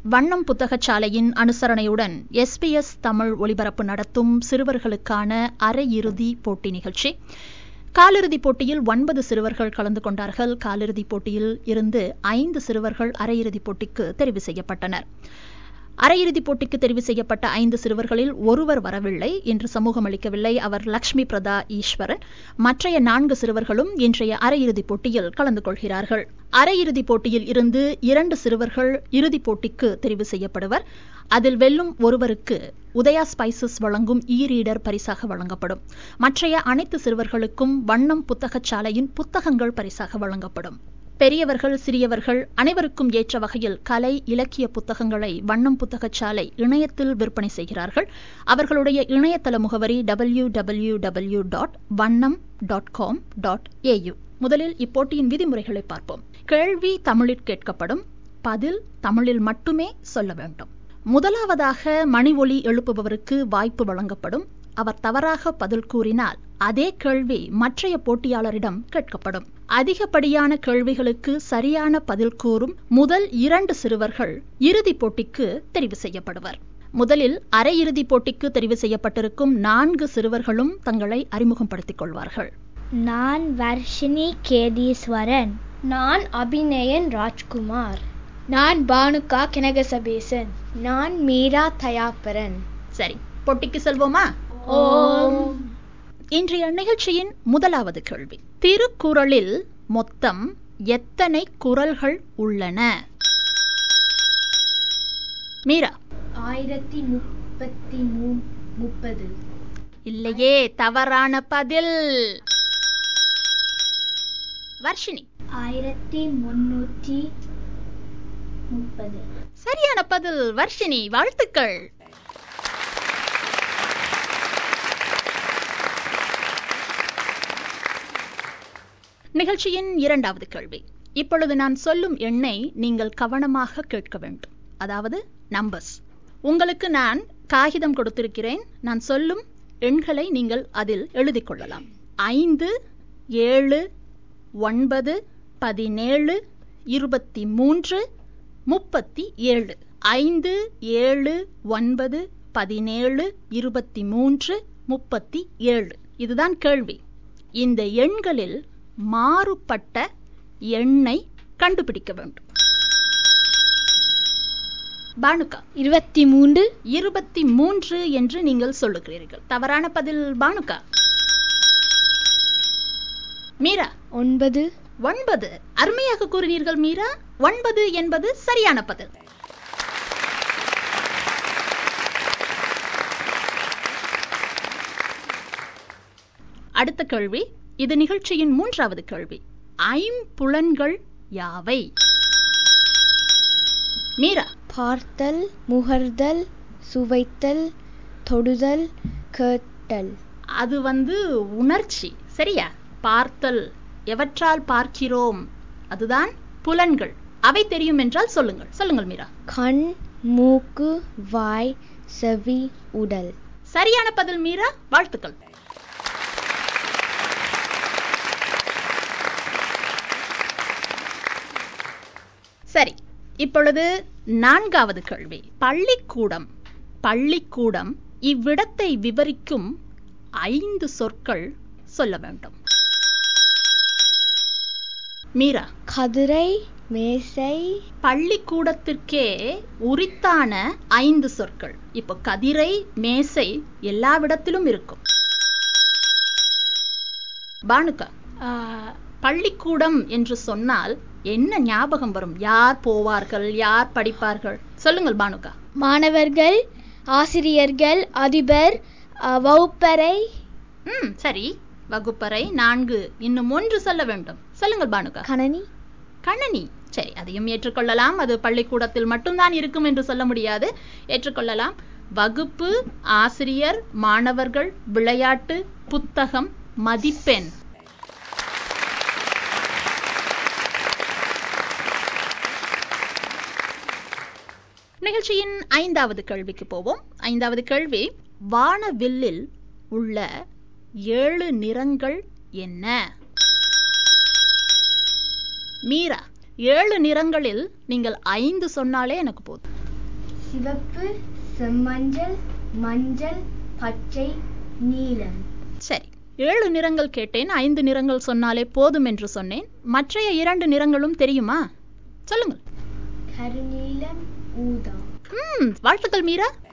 வண்ணம் புத்தகச்சாலையின் அனுசரணையுடன் எஸ்பிஎஸ் தமிழ் ஒலிபரப்பு நடத்தும் சிறுவர்களுக்கான அரையிறுதி போட்டி நிகழ்ச்சி காலிறுதிப் போட்டியில் ஒன்பது சிறுவர்கள் கலந்து கொண்டார்கள் காலிறுதிப் போட்டியில் இருந்து ஐந்து சிறுவர்கள் அரையிறுதிப் போட்டிக்கு தெரிவு செய்யப்பட்டனர் அரையிறுதிப் போட்டிக்கு தெரிவு செய்யப்பட்ட ஐந்து சிறுவர்களில் ஒருவர் வரவில்லை இன்று சமூகம் அளிக்கவில்லை அவர் லக்ஷ்மி பிரதா ஈஸ்வரன் மற்றைய நான்கு சிறுவர்களும் இன்றைய அரையிறுதிப் போட்டியில் கலந்து கொள்கிறார்கள் அரையிறுதிப் போட்டியில் இருந்து இரண்டு சிறுவர்கள் இறுதிப் போட்டிக்கு தெரிவு செய்யப்படுவர் அதில் வெல்லும் ஒருவருக்கு உதயா ஸ்பைசஸ் வழங்கும் இ ரீடர் பரிசாக வழங்கப்படும் மற்றைய அனைத்து சிறுவர்களுக்கும் வண்ணம் புத்தகச்சாலையின் புத்தகங்கள் பரிசாக வழங்கப்படும் பெரியவர்கள் சிறியவர்கள் அனைவருக்கும் ஏற்ற வகையில் கலை இலக்கிய புத்தகங்களை வண்ணம் புத்தகச்சாலை இணையத்தில் விற்பனை செய்கிறார்கள் அவர்களுடைய இணையதள முகவரி W W W dot Vannam dot com dot AU முதலில் இப்போட்டியின் விதிமுறைகளை பார்ப்போம் கேள்வி தமிழில் கேட்கப்படும் பதில் தமிழில் மட்டுமே சொல்ல வேண்டும் முதலாவதாக மணி ஒலி எழுப்புபவருக்கு வாய்ப்பு வழங்கப்படும் அவர் தவறாக பதில் கூறினால் அதே கேள்வி மற்றைய போட்டியாளரிடம் கேட்கப்படும் அதிகப்படியான கேள்விகளுக்கு சரியான பதில் கூறும் முதல் இரண்டு சிறுவர்கள் இறுதிப் போட்டிக்கு தெரிவு செய்யப்படுவர் முதலில் அரையிறுதிப் போட்டிக்கு தெரிவு செய்யப்பட்டிருக்கும் நான்கு சிறுவர்களும் தங்களை அறிமுகப்படுத்திக் கொள்வார்கள் நான் வர்ஷினி கேதீஸ்வரன் நான் அபிநயன் ராஜ்குமார் நான் பானுகா கனகசபேசன் நான் மீரா தயாபரன் சரி போட்டிக்கு செல்வோமா ஓம் இன்றைய நிகழ்ச்சியின் முதலாவது கேள்வி திருக்குறளில் மொத்தம் எத்தனை குறள்கள் உள்ளன மீரா ஆயிரத்தி முப்பத்தி மூ முப்பது இல்லையே தவறான பதில் வர்ஷினி ஆயிரத்தி முன்னூற்றி முப்பது சரியான பதில் வர்ஷினி வாழ்த்துக்கள் நிகழ்ச்சியின் இரண்டாவது கேள்வி இப்பொழுது நான் சொல்லும் எண்ணை நீங்கள் கவனமாக கேட்க வேண்டும் அதாவது நம்பர்ஸ் உங்களுக்கு நான் காகிதம் கொடுத்திருக்கிறேன் நான் சொல்லும் எண்களை நீங்கள் அதில் எழுதிக் கொள்ளலாம் ஐந்து ஏழு ஒன்பது பதினேழு இருபத்தி மூன்று முப்பத்தி ஏழு ஐந்து ஏழு ஒன்பது பதினேழு இருபத்தி மூன்று முப்பத்தி ஏழு இதுதான் கேள்வி இந்த எண்களில் மாறுபட்ட எண்ணை கண்டுபிடிக்க வேண்டும் பானுகா இருபத்தி மூன்று இருபத்தி மூன்று என்று நீங்கள் சொல்லுகிறீர்கள் தவறான பதில் பானுகா மீரா ஒன்பது ஒன்பது அருமையாக கூறினீர்கள் மீரா ஒன்பது என்பது சரியான பதில் அடுத்த கேள்வி இது நிகழ்ச்சியின் மூன்றாவது கேள்வி ஐம்புலன்கள் யாவை மீரா பார்த்தல் முகர்தல் சுவைத்தல் தொடுதல் கேட்டல் அது வந்து உணர்ச்சி சரியா பார்த்தல் எவற்றால் பார்க்கிறோம் அதுதான் புலன்கள் அவை தெரியும் என்றால் சொல்லுங்கள் சொல்லுங்கள் மீரா கண் மூக்கு வாய் செவி உடல் சரியான பதில் மீரா வாழ்த்துக்கள் சரி இப்பொழுது நான்காவது கேள்வி பள்ளிக்கூடம் பள்ளிக்கூடம் இவ்விடத்தை விவரிக்கும் ஐந்து சொற்கள் சொல்ல வேண்டும் மீரா கதிரை மேசை பள்ளிக்கூடத்திற்கே உரித்தான ஐந்து சொற்கள் இப்போ கதிரை மேசை எல்லாவிடத்திலும் இருக்கும் பானுக்கா பள்ளிக்கூடம் என்று சொன்னால் என்ன ஞாபகம் வரும் யார் போவார்கள் யார் படிப்பார்கள் சொல்லுங்கள் பானுக்கா மாணவர்கள் ஆசிரியர்கள் அதிபர் அஹ், வகுப்பறை ம் சரி வகுப்பறை நான்கு இன்னும் ஒன்று சொல்ல வேண்டும் சொல்லுங்கள் பானுக்கா கணனி கணனி சரி அதையும் ஏற்றுக்கொள்ளலாம் அது பள்ளிக்கூடத்தில் மட்டும்தான் இருக்கும் என்று சொல்ல முடியாது ஏற்றுக்கொள்ளலாம் வகுப்பு ஆசிரியர் மாணவர்கள் விளையாட்டு புத்தகம் மதிப்பெண் நிகழ்ச்சியின் ஐந்தாவது கேள்விக்கு போவோம் ஐந்தாவது கேள்வி வானவில்லில் உள்ள ஏழு நிறங்கள் என்ன மீரா ஏழு நிறங்களில் நீங்கள் ஐந்து சொன்னாலே எனக்கு போதும் சிவப்பு செம்மஞ்சள் மஞ்சள் பச்சை நீலம் சரி ஏழு நிறங்கள் கேட்டேன் ஐந்து நிறங்கள் சொன்னாலே போதும் என்று சொன்னேன் மற்றைய இரண்டு நிறங்களும் தெரியுமா சொல்லுங்கள் கருநீலம் ஊதா ம் வாழ்த்துக்கள் மீரா